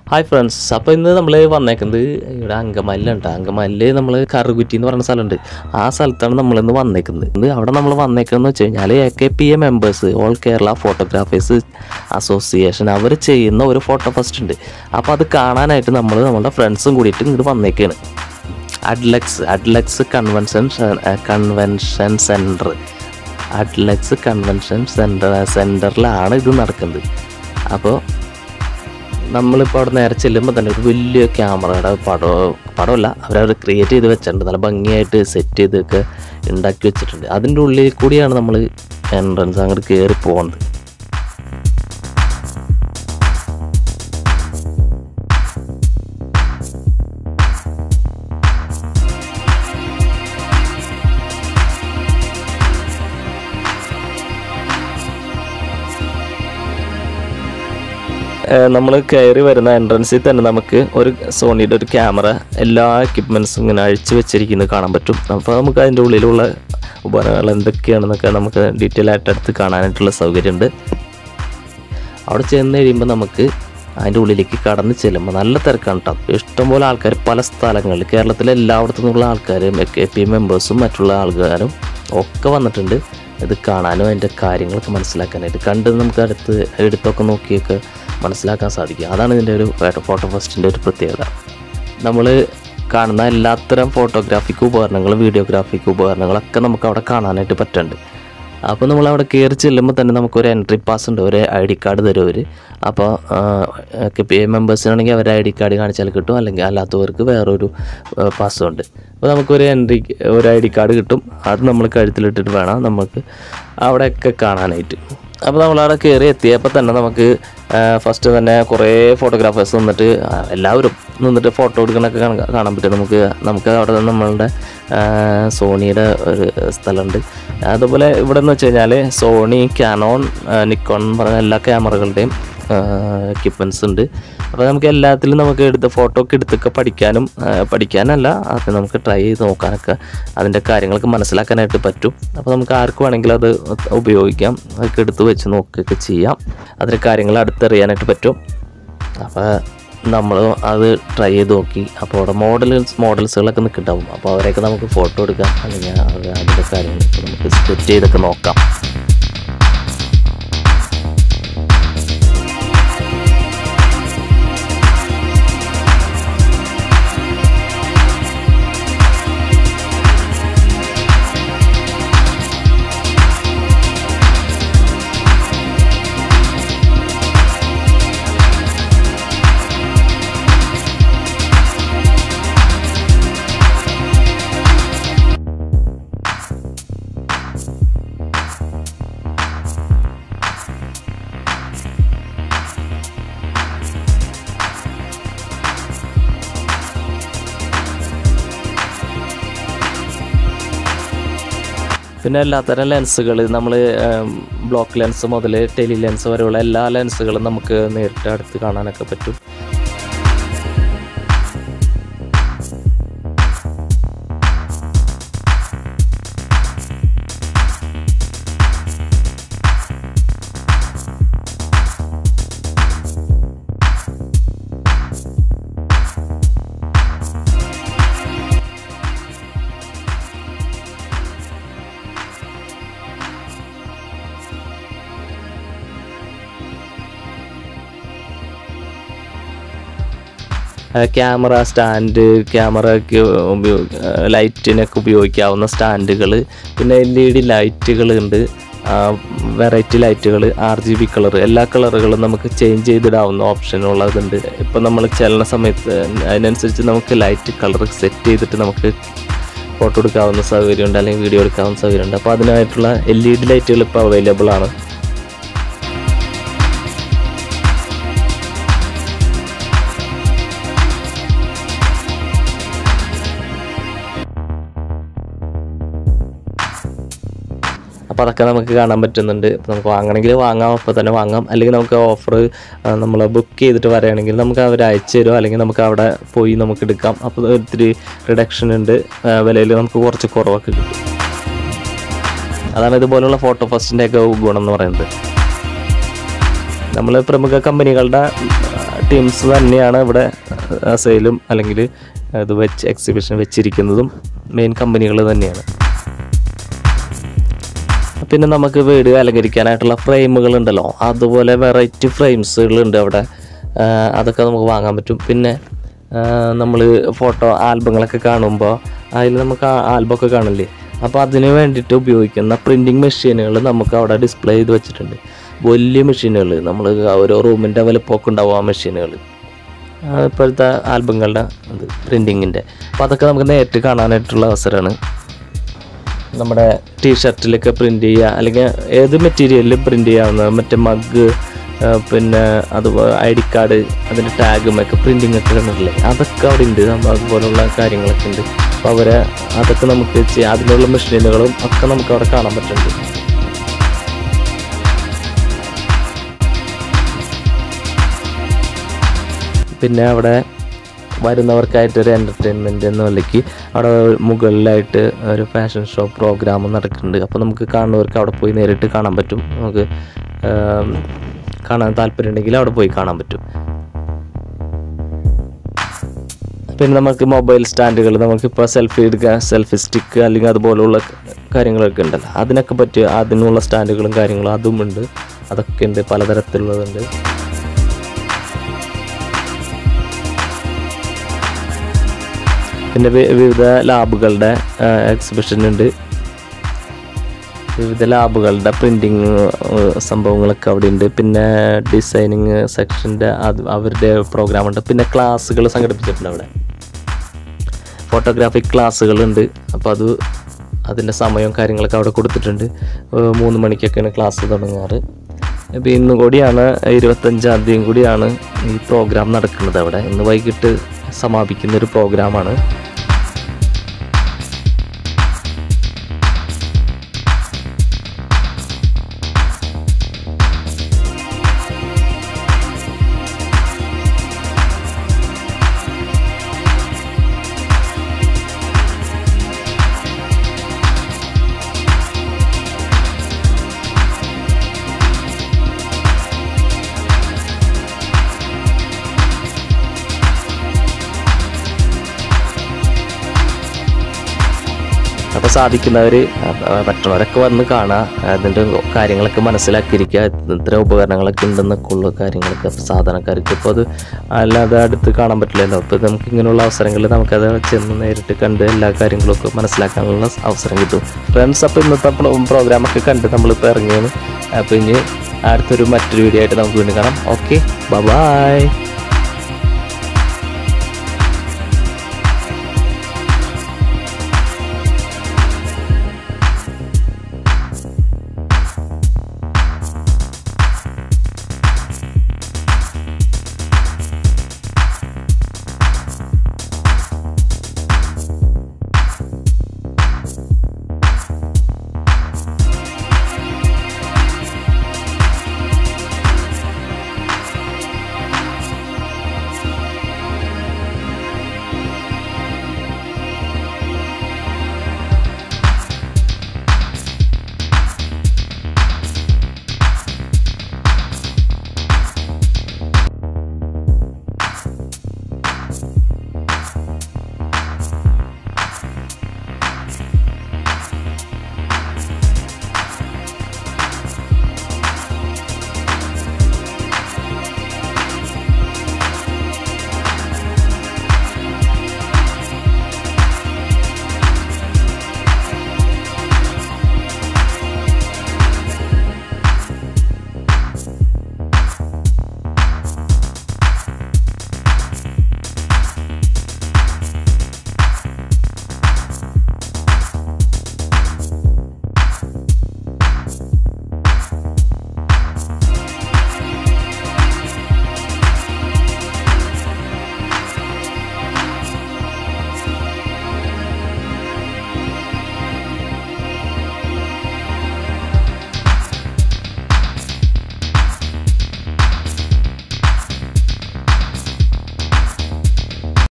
hi friends അപ്പോൾ ഇന്ന് നമ്മൾ വന്നേക്കുന്നത് ഇവിടെ അങ്കമാലിലുണ്ട് അങ്കമാലിൽ നമ്മൾ കറുകുറ്റി എന്ന് പറയുന്ന സ്ഥലമുണ്ട് ആ സ്ഥലത്താണ് നമ്മളിന്ന് വന്നേക്കുന്നത് ഇത് അവിടെ നമ്മൾ വന്നേക്കുന്നത് വെച്ച് കഴിഞ്ഞാൽ A K P A members all Kerala photographers association അവർ ചെയ്യുന്ന ഒരു ഫോട്ടോ ഫസ്റ്റ് ഉണ്ട് അപ്പോൾ അത് കാണാനായിട്ട് നമ്മൾ നമ്മുടെ ഫ്രണ്ട്സും കൂടിയിട്ട് ഇങ്ങോട്ട് വന്നേക്കാണ് Adlux Adlux convention convention centre Adlux convention centre സെൻറ്ററിലാണ് ഇത് നടക്കുന്നത് അപ്പോൾ നമ്മളിപ്പോൾ അവിടെ നേരെ ചെല്ലുമ്പോൾ തന്നെ ഒരു വലിയ ക്യാമറയുടെ പടം പടമല്ല അവരവർ ക്രിയേറ്റ് ചെയ്ത് വെച്ചിട്ടുണ്ട് നല്ല ഭംഗിയായിട്ട് സെറ്റ് ചെയ്തൊക്കെ ഉണ്ടാക്കി വെച്ചിട്ടുണ്ട് അതിൻ്റെ ഉള്ളിൽ കൂടിയാണ് നമ്മൾ എൻട്രൻസ് അങ്ങോട്ട് കയറി പോകുന്നത് നമ്മൾ കയറി വരുന്ന എൻട്രൻസിൽ തന്നെ നമുക്ക് ഒരു സോണിയുടെ ഒരു ക്യാമറ എല്ലാ എക്യുപ്മെൻസും ഇങ്ങനെ അഴിച്ചു വെച്ചിരിക്കുന്നത് കാണാൻ പറ്റും അപ്പോൾ നമുക്ക് അതിൻ്റെ ഉള്ളിലുള്ള ഉപകരണങ്ങൾ എന്തൊക്കെയാണെന്നൊക്കെ നമുക്ക് ഡീറ്റെയിൽ ആയിട്ട് എടുത്ത് കാണാനായിട്ടുള്ള സൗകര്യമുണ്ട് അവിടെ ചെന്ന് കഴിയുമ്പോൾ നമുക്ക് അതിൻ്റെ ഉള്ളിലേക്ക് കടന്ന് ചെല്ലുമ്പോൾ നല്ല തിരക്കാണ് കേട്ടോ ഇഷ്ടംപോലെ ആൾക്കാർ പല സ്ഥലങ്ങളിൽ കേരളത്തിലെ എല്ലായിടത്തു നിന്നുള്ള ആൾക്കാരും കെ പി മെമ്പേഴ്സും മറ്റുള്ള ആൾക്കാരും ഒക്കെ വന്നിട്ടുണ്ട് ഇത് കാണാനും അതിൻ്റെ കാര്യങ്ങളൊക്കെ മനസ്സിലാക്കാനായിട്ട് കണ്ട് നമുക്ക് അടുത്ത് എടുത്തൊക്കെ നോക്കിയൊക്കെ മനസ്സിലാക്കാൻ സാധിക്കും അതാണ് ഇതിൻ്റെ ഒരു ഫോട്ടോ ഫസ്റ്റിൻ്റെ ഒരു പ്രത്യേകത നമ്മൾ കാണുന്ന എല്ലാത്തരം ഫോട്ടോഗ്രാഫിക് ഉപകരണങ്ങളും വീഡിയോഗ്രാഫിക് ഉപകരണങ്ങളൊക്കെ നമുക്ക് അവിടെ കാണാനായിട്ട് പറ്റുന്നുണ്ട് അപ്പോൾ നമ്മൾ അവിടെ കയറി ചെല്ലുമ്പോൾ തന്നെ നമുക്കൊരു എൻട്രി പാസ് ഉണ്ട് ഒരു ഐ ഡി കാർഡ് തരും അവർ അപ്പോൾ കെ പി ഐ മെമ്പേഴ്സിനാണെങ്കിൽ അവർ ഐ ഡി കാർഡ് കാണിച്ചാൽ കിട്ടും അല്ലെങ്കിൽ അല്ലാത്തവർക്ക് വേറൊരു പാസ്സും ഉണ്ട് അപ്പോൾ നമുക്കൊരു എൻട്രി ഒരു ഐ ഡി കാർഡ് കിട്ടും അത് നമ്മൾ കഴുത്തിലിട്ടിട്ട് വേണം നമുക്ക് അവിടെയൊക്കെ കാണാനായിട്ട് അപ്പോൾ നമ്മളവിടെ കയറി എത്തിയപ്പോൾ തന്നെ നമുക്ക് ഫസ്റ്റ് തന്നെ കുറേ ഫോട്ടോഗ്രാഫേഴ്സ് നിന്നിട്ട് ആ, എല്ലാവരും നിന്നിട്ട് ഫോട്ടോ എടുക്കണൊക്കെ കാണാൻ കാണാൻ പറ്റും നമുക്ക് നമുക്ക് അവിടെ നമ്മളുടെ ആ, സോണിയുടെ ഒരു സ്ഥലമുണ്ട് അതുപോലെ ഇവിടെ എന്ന് വെച്ച് കഴിഞ്ഞാൽ സോണി ക്യാനോൺ നിക്കോൺ എന്ന് പറഞ്ഞ എല്ലാ ക്യാമറകളുടെയും എക്യുപ്മെൻറ്റ്സ് ഉണ്ട് അപ്പോൾ നമുക്ക് എല്ലാത്തിലും നമുക്ക് എടുത്ത് ഫോട്ടോ ഒക്കെ എടുത്തൊക്കെ പഠിക്കാനും ആ, പഠിക്കാനല്ല അത് നമുക്ക് ട്രൈ ചെയ്ത് നോക്കാനൊക്കെ അതിൻ്റെ കാര്യങ്ങളൊക്കെ മനസ്സിലാക്കാനായിട്ട് പറ്റും അപ്പോൾ നമുക്ക് ആർക്ക് വേണമെങ്കിലും അത് ഉപയോഗിക്കാം അതൊക്കെ എടുത്ത് വെച്ച് നോക്കുകയൊക്കെ ചെയ്യാം അതിൻ്റെ കാര്യങ്ങൾ അടുത്തറിയാനായിട്ട് പറ്റും അപ്പോൾ നമ്മൾ അത് ട്രൈ ചെയ്ത് നോക്കി അപ്പോൾ അവിടെ മോഡൽസ് മോഡൽസുകളൊക്കെ നിൽക്കുന്നുണ്ടാവും അപ്പോൾ അവരെയൊക്കെ നമുക്ക് ഫോട്ടോ എടുക്കാം അല്ലെങ്കിൽ അത് അതിൻ്റെ കാര്യങ്ങളൊക്കെ നമുക്ക് സെറ്റ് ചെയ്തൊക്കെ നോക്കാം പിന്നെ എല്ലാത്തരം ലെൻസുകൾ നമ്മൾ ബ്ലോക്ക് ലെൻസ് മുതൽ ടെലി ലെൻസ് വരെയുള്ള എല്ലാ ലെൻസുകളും നമുക്ക് നേരിട്ട് അടുത്ത് കാണാനൊക്കെ പറ്റും ക്യാമറ സ്റ്റാൻഡ് ക്യാമറയ്ക്ക് ഉപയോഗ ലൈറ്റിനൊക്കെ ഉപയോഗിക്കാവുന്ന സ്റ്റാൻഡുകൾ പിന്നെ എൽ ഇ ഡി ലൈറ്റുകളുണ്ട് വെറൈറ്റി ലൈറ്റുകൾ ആർ ജി ബി കളർ എല്ലാ കളറുകളും നമുക്ക് ചേഞ്ച് ചെയ്തിടാവുന്ന ഓപ്ഷൻ ഉള്ളതുണ്ട് ഇപ്പം നമ്മൾ ചെല്ലുന്ന സമയത്ത് അതിനനുസരിച്ച് നമുക്ക് ലൈറ്റ് കളർ സെറ്റ് ചെയ്തിട്ട് നമുക്ക് ഫോട്ടോ എടുക്കാവുന്ന സൗകര്യമുണ്ട് അല്ലെങ്കിൽ വീഡിയോ എടുക്കാവുന്ന സൗകര്യമുണ്ട് അപ്പോൾ അതിനായിട്ടുള്ള എൽ ഇ ഡി ലൈറ്റുകൾ ഇപ്പോൾ അവൈലബിൾ ആണ് അപ്പോൾ അതൊക്കെ നമുക്ക് കാണാൻ പറ്റുന്നുണ്ട് അപ്പോൾ നമുക്ക് വാങ്ങണമെങ്കിൽ വാങ്ങാം അപ്പോൾ തന്നെ വാങ്ങാം അല്ലെങ്കിൽ നമുക്ക് ഓഫർ നമ്മൾ ബുക്ക് ചെയ്തിട്ട് പറയുകയാണെങ്കിൽ നമുക്ക് അവർ അയച്ചു തരും അല്ലെങ്കിൽ നമുക്ക് അവിടെ പോയി നമുക്ക് എടുക്കാം അപ്പോൾ ഒത്തിരി റിഡക്ഷൻ ഉണ്ട് വിലയിൽ നമുക്ക് കുറച്ച് കുറവൊക്കെ കിട്ടും അതാണ് ഇതുപോലുള്ള ഫോട്ടോ ഫസ്റ്റിൻ്റെ ഒക്കെ ഗുണം എന്ന് പറയുന്നത് നമ്മൾ പ്രമുഖ കമ്പനികളുടെ ടീംസ് തന്നെയാണ് ഇവിടെ സെയിലും അല്ലെങ്കിൽ ഇത് വെച്ച് എക്സിബിഷൻ വെച്ചിരിക്കുന്നതും മെയിൻ കമ്പനികൾ തന്നെയാണ് പിന്നെ നമുക്ക് വീട് അലങ്കരിക്കാനായിട്ടുള്ള ഫ്രെയിമുകൾ ഉണ്ടല്ലോ അതുപോലെ വെറൈറ്റി ഫ്രെയിംസുകളുണ്ട് അവിടെ ആ, അതൊക്കെ നമുക്ക് വാങ്ങാൻ പറ്റും പിന്നെ നമ്മൾ ഫോട്ടോ ആൽബങ്ങളൊക്കെ കാണുമ്പോൾ അതിൽ നമുക്ക് ആൽബമൊക്കെ കാണില്ലേ അപ്പോൾ അതിന് വേണ്ടിയിട്ട് ഉപയോഗിക്കുന്ന പ്രിൻറ്റിങ് മെഷീനുകൾ നമുക്ക് അവിടെ ഡിസ്പ്ലേ ചെയ്ത് വെച്ചിട്ടുണ്ട് വലിയ മെഷീനുകൾ നമ്മൾ ഓരോ റൂമിൻ്റെ വലുപ്പമൊക്കെ ഉണ്ടാവും ആ മെഷീനുകൾ ഇപ്പോഴത്തെ ആൽബങ്ങളുടെ ഇത് പ്രിൻറ്റിങ്ങിൻ്റെ അപ്പോൾ അതൊക്കെ നമുക്ക് നേരിട്ട് കാണാനായിട്ടുള്ള അവസരമാണ് നമ്മുടെ ടീഷർട്ടിലൊക്കെ പ്രിൻ്റ് ചെയ്യുക അല്ലെങ്കിൽ ഏത് മെറ്റീരിയലിലും പ്രിൻ്റ് ചെയ്യാവുന്ന മറ്റേ മഗ് പിന്നെ അതുപോലെ ഐ ഡി കാർഡ് അതിൻ്റെ ടാഗും ഒക്കെ പ്രിൻറ്റിങ് ഒക്കെ കണ്ടിട്ടില്ലേ അതൊക്കെ അവിടെ ഉണ്ട് നമ്മൾ അതുപോലുള്ള കാര്യങ്ങളൊക്കെ ഉണ്ട് അപ്പോൾ അവരെ അതൊക്കെ നമുക്ക് ചെയ്യാം അതിനുള്ള മെഷീനുകളും ഒക്കെ നമുക്ക് അവിടെ കാണാൻ പറ്റുന്നുണ്ട് പിന്നെ അവിടെ വരുന്നവർക്കായിട്ട് ഒരു എൻ്റർടൈൻമെൻറ്റ് എന്ന നിലയ്ക്ക് അവിടെ മുകളിലായിട്ട് ഒരു ഫാഷൻ ഷോ പ്രോഗ്രാം നടക്കുന്നുണ്ട് അപ്പോൾ നമുക്ക് കാണുന്നവർക്ക് അവിടെ പോയി നേരിട്ട് കാണാൻ പറ്റും നമുക്ക് ആം, കാണാൻ താല്പര്യം ഉണ്ടെങ്കിൽ അവിടെ പോയി കാണാൻ പറ്റും പിന്നെ നമുക്ക് മൊബൈൽ സ്റ്റാൻഡുകൾ നമുക്കിപ്പോൾ സെൽഫി എടുക്കാൻ സെൽഫി സ്റ്റിക്ക് അല്ലെങ്കിൽ അതുപോലുള്ള കാര്യങ്ങളൊക്കെ ഉണ്ടല്ലോ അതിനൊക്കെ പറ്റിയ അതിനുള്ള സ്റ്റാൻഡുകളും കാര്യങ്ങളും അതും ഉണ്ട് അതൊക്കെ ഉണ്ട് പലതരത്തിലുള്ളതുണ്ട് പിന്നെ വി- വിവിധ ലാബുകളുടെ എക്സിബിഷൻ ഉണ്ട് വിവിധ ലാബുകളുടെ പ്രിൻറ്റിങ് സംഭവങ്ങളൊക്കെ അവിടെ ഉണ്ട് പിന്നെ ഡിസൈനിങ് സെക്ഷൻ്റെ അത് അവരുടെ പ്രോഗ്രാം ഉണ്ട് പിന്നെ ക്ലാസ്സുകൾ സംഘടിപ്പിച്ചിട്ടുണ്ട് അവിടെ ഫോട്ടോഗ്രാഫിക് ക്ലാസ്സുകളുണ്ട് അപ്പോൾ അത് അതിൻ്റെ സമയവും കാര്യങ്ങളൊക്കെ അവിടെ കൊടുത്തിട്ടുണ്ട് ഏഹ് മൂന്ന് മണിക്കൊക്കെയാണ് ക്ലാസ് തുടങ്ങാറ് അപ്പോൾ ഇന്ന് കൂടിയാണ് ഇരുപത്തഞ്ചാം തീയതിയും കൂടിയാണ് ഈ പ്രോഗ്രാം നടക്കുന്നത് അവിടെ ഇന്ന് വൈകിട്ട് സമാപിക്കുന്ന ഒരു പ്രോഗ്രാമാണ് അപ്പോൾ സാധിക്കുന്നവർ മറ്റുള്ളവരൊക്കെ വന്ന് കാണുക അതിൻ്റെ കാര്യങ്ങളൊക്കെ മനസ്സിലാക്കിയിരിക്കുക ഇത്ര ഉപകരണങ്ങളൊക്കെ ഉണ്ടെന്നൊക്കെ ഉള്ള കാര്യങ്ങളൊക്കെ സാധാരണക്കാർക്ക് ഇപ്പോൾ അത് അല്ലാതെ അടുത്ത് കാണാൻ പറ്റില്ലല്ലോ അപ്പോൾ നമുക്ക് ഇങ്ങനെയുള്ള അവസരങ്ങളിൽ നമുക്കത് ചെന്ന് നേരിട്ട് കണ്ട് എല്ലാ കാര്യങ്ങളൊക്കെ മനസ്സിലാക്കാനുള്ള അവസരം കിട്ടും ഫ്രണ്ട്സ് അപ്പോൾ ഇന്നത്തെ പ്രോഗ്രാമൊക്കെ കണ്ട് നമ്മളിപ്പോൾ ഇറങ്ങിയാണ് അപ്പോൾ ഇനി അടുത്തൊരു മറ്റൊരു വീഡിയോ ആയിട്ട് നമുക്ക് വീണ്ടും കാണാം ഓക്കെ ബൈ